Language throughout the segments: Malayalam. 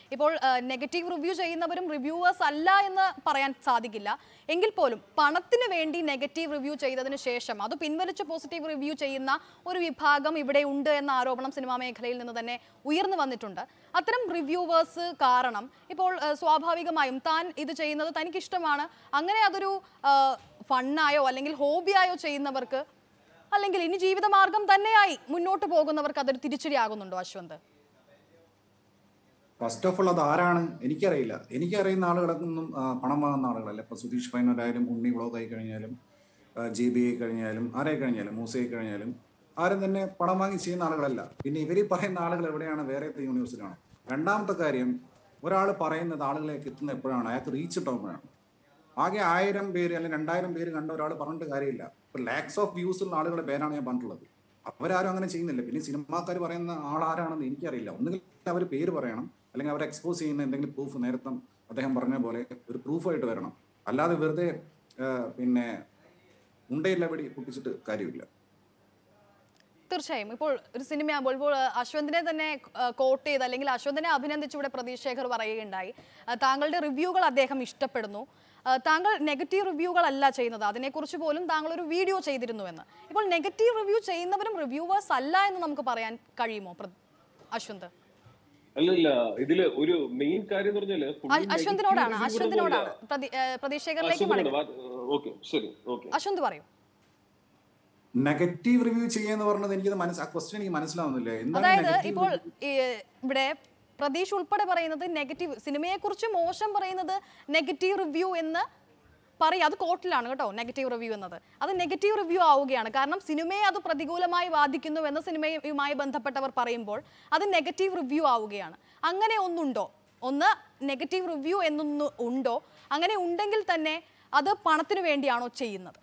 ഇപ്പോൾ നെഗറ്റീവ് റിവ്യൂ ചെയ്യുന്നവരും റിവ്യൂവേഴ്സ് അല്ല എന്ന് പറയാൻ സാധിക്കില്ല എങ്കിൽ പോലും പണത്തിന് വേണ്ടി നെഗറ്റീവ് റിവ്യൂ ചെയ്തതിന് ശേഷം അത് പിൻവലിച്ച് പോസിറ്റീവ് റിവ്യൂ ചെയ്യുന്ന ഒരു വിഭാഗം ഇവിടെ ഉണ്ട് എന്ന ആരോപണം സിനിമാ മേഖലയിൽ നിന്ന് തന്നെ ഉയർന്നു വന്നിട്ടുണ്ട് അത്തരം റിവ്യൂവേഴ്സ് കാരണം ഇപ്പോൾ ആ, സ്വാഭാവികമായും താൻ ഇത് ചെയ്യുന്നത് തനിക്ക് ഇഷ്ടമാണ് അങ്ങനെ അതൊരു ഫണ്ണായോ അല്ലെങ്കിൽ ഹോബിയായോ ചെയ്യുന്നവർക്ക് അല്ലെങ്കിൽ ഇനി ജീവിതമാർഗം തന്നെയായി മുന്നോട്ട് പോകുന്നവർക്ക് അതൊരു തിരിച്ചടിയാകുന്നുണ്ടോ അശ്വന്ത് ഫസ്റ്റ് ഓഫ് ഓൾ അത് ആരാണ് എനിക്കറിയില്ല എനിക്കറിയുന്ന ആളുകളൊന്നും ആ, പണം വാങ്ങുന്ന ആളുകളല്ല ഇപ്പൊ സുധീഷ് പൈനരായാലും ഉണ്ണി വ്ളോഗ് ആയി കഴിഞ്ഞാലും ജി ബി ആയി കഴിഞ്ഞാലും ആരായി കഴിഞ്ഞാലും മൂസയായി കഴിഞ്ഞാലും ആരും തന്നെ പണം വാങ്ങി ചെയ്യുന്ന ആളുകളല്ല പിന്നെ ഇവർ പറയുന്ന ആളുകൾ എവിടെയാണ് വേറെ യൂണിവേഴ്സിറ്റിയാണ് രണ്ടാമത്തെ കാര്യം ഒരാൾ പറയുന്നത് ആളുകളിലേക്ക് എത്തുന്ന എപ്പോഴാണ് അയാൾക്ക് റീച്ച് ഇട്ടാകുമ്പോഴാണ് ആകെ ആയിരം പേര് അല്ലെങ്കിൽ രണ്ടായിരം പേര് കണ്ട ഒരാൾ പറഞ്ഞിട്ട് കാര്യമില്ല ഇപ്പൊ ലാക്സ് ഓഫ് വ്യൂസ് ഉള്ള ആളുകളുടെ പേരാണ് ഞാൻ പറഞ്ഞിട്ടുള്ളത് അവരാരും അങ്ങനെ ചെയ്യുന്നില്ല പിന്നെ സിനിമാക്കാർ പറയുന്ന ആളാരാണെന്ന് എനിക്കറിയില്ല ഒന്നുകിൽ അവർ പേര് പറയണം അല്ലെങ്കിൽ അവരെ എക്സ്പോസ് ചെയ്യുന്ന എന്തെങ്കിലും പ്രൂഫ് നേരത്തെ അദ്ദേഹം പറഞ്ഞ പോലെ ഒരു പ്രൂഫായിട്ട് വരണം അല്ലാതെ വെറുതെ ആ, പിന്നെ ഉണ്ടയില്ല വെടി പൊട്ടിച്ചിട്ട് കാര്യമില്ല തീർച്ചയായും ഇപ്പോൾ ഒരു സിനിമയാകുമ്പോൾ ഇപ്പോൾ ആ, അശ്വന്തിനെ തന്നെ കോട്ട് ചെയ്ത് അല്ലെങ്കിൽ അശ്വന്തിനെ അഭിനന്ദിച്ച് ഇവിടെ പ്രതീഷ് ശേഖർ പറയുകയുണ്ടായി ആ, താങ്കളുടെ റിവ്യൂകൾ അദ്ദേഹം ഇഷ്ടപ്പെടുന്നു ആ, താങ്കൾ നെഗറ്റീവ് റിവ്യൂകളല്ല ചെയ്യുന്നത് അതിനെക്കുറിച്ച് പോലും താങ്കൾ ഒരു വീഡിയോ ചെയ്തിരുന്നുവെന്ന് ഇപ്പോൾ നെഗറ്റീവ് റിവ്യൂ ചെയ്യുന്നവരും റിവ്യൂവേഴ്സ് അല്ല എന്ന് നമുക്ക് പറയാൻ കഴിയുമോ പ്ര- അശ്വന്ത് അല്ലല്ല ഇതില് ഒരു മെയിൻ കാര്യം എന്ന് പറഞ്ഞാല് full അ- അശ്വന്തിനോടാണ് negative review അശ്വന്തിനോടാണ് പോലെ- പ്രതി- ആ, പ്രതീഷ് ശേഖറിലേക്ക് അശ്വന്തിനോട് മടങ്ങി വാ- ഓക്കെ ശരി ഓക്കെ അശ്വന്ത് പറയൂ നെഗറ്റീവ് റിവ്യൂ ചെയ്യാന്ന് പറഞ്ഞത് എനിക്കത് മനസ്സ് ആ ക്വസ്റ്റ്യൻ എനിക്ക് മനസ്സിലാവുന്നില്ല എന്താണ് അതായത് negative ഇപ്പോൾ ഈ ഇവിടെ പ്രതീഷ് ഉൾപ്പെടെ പറയുന്നത് നെഗറ്റീവ് സിനിമയെക്കുറിച്ച് മോശം പറയുന്നത് നെഗറ്റീവ് റിവ്യൂ എന്ന് പറയും അത് കോർട്ടിലാണ് കേട്ടോ നെഗറ്റീവ് റിവ്യൂ എന്നത് അത് നെഗറ്റീവ് റിവ്യൂ ആവുകയാണ് കാരണം സിനിമയെ അത് പ്രതികൂലമായി ബാധിക്കുന്നു എന്ന് സിനിമയുമായി ബന്ധപ്പെട്ടവർ പറയുമ്പോൾ അത് നെഗറ്റീവ് റിവ്യൂ ആവുകയാണ് അങ്ങനെ ഒന്നുണ്ടോ ഒന്ന് നെഗറ്റീവ് റിവ്യൂ എന്നൊന്ന് ഉണ്ടോ അങ്ങനെ ഉണ്ടെങ്കിൽ തന്നെ അത് പണത്തിന് വേണ്ടിയാണോ ചെയ്യുന്നത്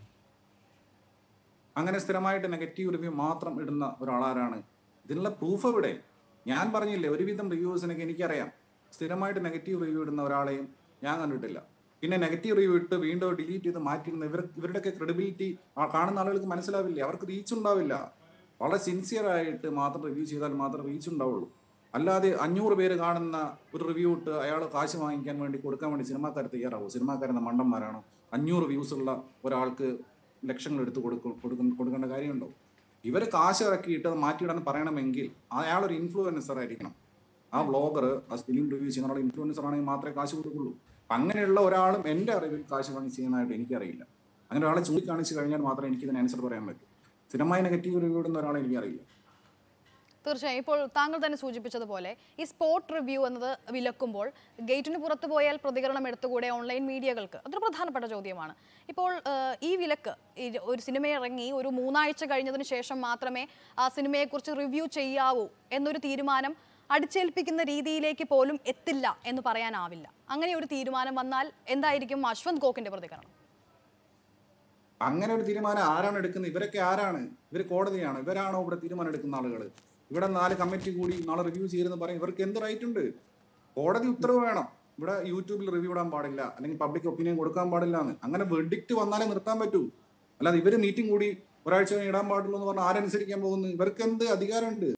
അങ്ങനെ സ്ഥിരമായിട്ട് നെഗറ്റീവ് റിവ്യൂ മാത്രം ഇടുന്ന ഒരാളാരാണ് ഇതിനുള്ള പ്രൂഫ് എവിടെ ഞാൻ പറഞ്ഞില്ലേ ഒരുവിധം റിവ്യൂസിനൊക്കെ എനിക്കറിയാം സ്ഥിരമായിട്ട് നെഗറ്റീവ് റിവ്യൂ ഇടുന്ന ഒരാളെയും ഞാൻ കണ്ടിട്ടില്ല പിന്നെ നെഗറ്റീവ് റിവ്യൂ ഇട്ട് വീണ്ടും ഡിലീറ്റ് ചെയ്ത് മാറ്റിയിരുന്ന ഇവർ ഇവരുടെയൊക്കെ ക്രെഡിബിലിറ്റി കാണുന്ന ആളുകൾക്ക് മനസ്സിലാവില്ല അവർക്ക് റീച്ച് ഉണ്ടാവില്ല വളരെ സിൻസിയർ ആയിട്ട് മാത്രം റിവ്യൂ ചെയ്താൽ മാത്രം റീച്ച് ഉണ്ടാവുള്ളൂ അല്ലാതെ അഞ്ഞൂറ് പേര് കാണുന്ന ഒരു റിവ്യൂ ഇട്ട് അയാൾ കാശ് വാങ്ങിക്കാൻ വേണ്ടി കൊടുക്കാൻ വേണ്ടി സിനിമാക്കാർ തയ്യാറാവും സിനിമാക്കാരെന്ന മണ്ടന്മാരാണോ അഞ്ഞൂറ് വ്യൂസ് ഉള്ള ഒരാൾക്ക് ലക്ഷങ്ങൾ എടുത്ത് കൊടുക്കും കൊടുക്കുന്ന കൊടുക്കേണ്ട കാര്യമുണ്ടോ ഇവർ കാശ് ഇറക്കിയിട്ട് അത് മാറ്റിയിടാൻ പറയണമെങ്കിൽ അയാൾ ഒരു ഇൻഫ്ലുവൻസർ ആയിരിക്കണം ആ വ്ളോഗർ ആ ഫിലിം റിവ്യൂ ചെയ്യുന്ന ഒരാൾ ഇൻഫ്ലുവൻസർ ആണെങ്കിൽ മാത്രമേ കാശ് കൊടുക്കുള്ളൂ അപ്പൊ അങ്ങനെയുള്ള ഒരാളും എൻ്റെ അറിവിൽ കാശ് വാങ്ങി ചെയ്യുന്നതായിട്ട് എനിക്കറിയില്ല അങ്ങനെ ഒരാളെ ചൂണ്ടിക്കാണിച്ച് കഴിഞ്ഞാൽ മാത്രമേ എനിക്ക് ഇതിന് ആൻസർ പറയാൻ പറ്റൂ സ്ഥിരമായി നെഗറ്റീവ് റിവ്യൂ ഇടുന്ന ഒരാളെ എനിക്കറിയില്ല തീർച്ചയായും ഇപ്പോൾ താങ്കൾ തന്നെ സൂചിപ്പിച്ചതുപോലെ ഈ സ്പോട്ട് റിവ്യൂ എന്നത് വിലക്കുമ്പോൾ ഗേറ്റിന് പുറത്തു പോയാൽ പ്രതികരണം എടുത്തുകൂടെ ഓൺലൈൻ മീഡിയകൾക്ക് അതൊരു പ്രധാനപ്പെട്ട ചോദ്യമാണ് ഇപ്പോൾ ഏഹ്, ഈ വിലക്ക് ഈ ഒരു സിനിമ ഇറങ്ങി ഒരു മൂന്നാഴ്ച കഴിഞ്ഞതിന് ശേഷം മാത്രമേ ആ സിനിമയെക്കുറിച്ച് റിവ്യൂ ചെയ്യാവൂ എന്നൊരു തീരുമാനം അടിച്ചേൽപ്പിക്കുന്ന രീതിയിലേക്ക് പോലും എത്തില്ല എന്ന് പറയാനാവില്ല അങ്ങനെ ഒരു തീരുമാനം വന്നാൽ എന്തായിരിക്കും അശ്വന്ത് ഗോക്കിന്റെ പ്രതികരണം അങ്ങനെ ഒരു തീരുമാനം ആരാണ് എടുക്കുന്നത് ഇവരൊക്കെ ആരാണ് ഇവർ കോടതിയാണ് ഇവരാണോ ഇവിടെ തീരുമാനം എടുക്കുന്ന ആളുകൾ ഇവിടെ നാല് കമ്മിറ്റി കൂടി നാളെ റിവ്യൂ ചെയ്യുമെന്ന് പറയും ഇവർക്ക് എന്ത് റൈറ്റ് ഉണ്ട് കോടതി ഉത്തരവ് വേണം ഇവിടെ യൂട്യൂബിൽ റിവ്യൂ ഇടാൻ പാടില്ല അല്ലെങ്കിൽ പബ്ലിക് ഒപ്പീനിയൻ കൊടുക്കാൻ പാടില്ല എന്ന് അങ്ങനെ വെഡിക്റ്റ് വന്നാലേ നിർത്താൻ പറ്റൂ അല്ലാതെ ഇവര് മീറ്റിംഗ് കൂടി ഒരാഴ്ച കഴിഞ്ഞ് ഇടാൻ പാടുള്ളൂ എന്ന് പറഞ്ഞാൽ ആരനുസരിക്കാൻ പോകുന്നു ഇവർക്ക് എന്ത് അധികാരമുണ്ട്